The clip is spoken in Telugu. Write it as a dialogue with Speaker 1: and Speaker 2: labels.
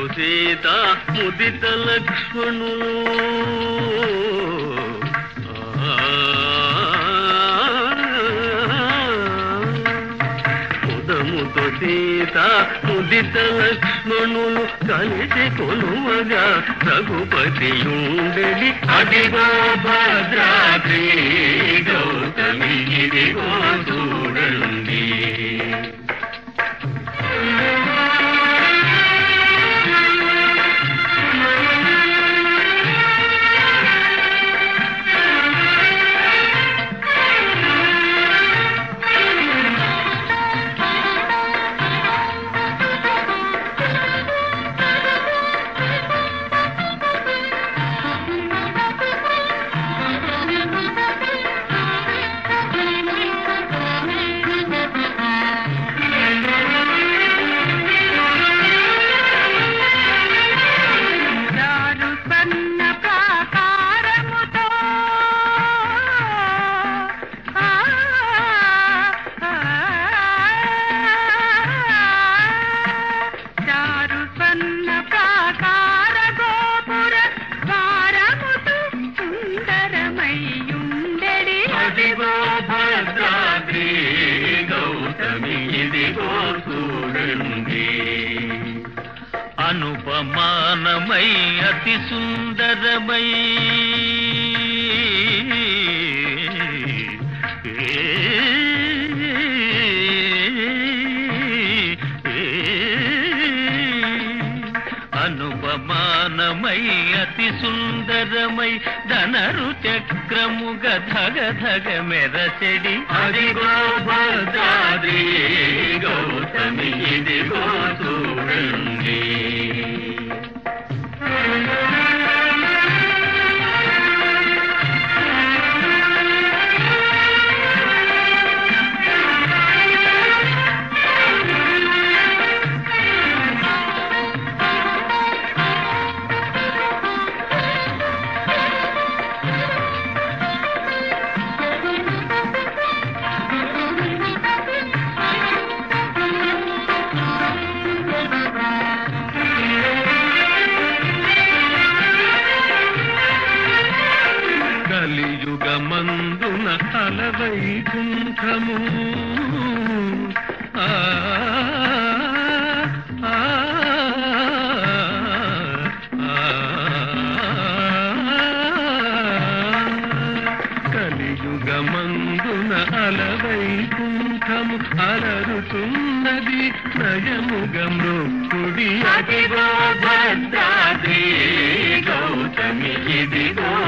Speaker 1: సీత ముదిత లక్ష్మణులు ముదముతో సీత ముదిత లక్ష్మణులు కలిసి కొలువగా రఘుపతి ఉండెడి అదిగో భద్రాద్రి గౌతమి ఇదిగో చూడండి
Speaker 2: దారు సన్న ప్రాకారముతో ఆ, ఆ, దారు సన్న ప్రాకార గోపుర ద్వారముతో సుందరమయ్యుండెడి
Speaker 1: అదిగో భద్రాద్రి గౌతమి ఇదిగో చూడండి అనుపమానమై అతి సుందరమై అనుపమానమై అతి సుందరమై ధనరు చక్రముగ ధగ ధగ మెరచెడి అదిగో భద్రాద్రి గౌతమి ఇదిగో చూడండి కలియుగమందున అలవైకుంఠము ఆ, ఆ, ఆ, కలియుగమందున అలవైకుంఠము అలరుతున్నది నయముగ మృక్కుడి అదిగో భద్రాద్రి గౌతమి ఇదిగో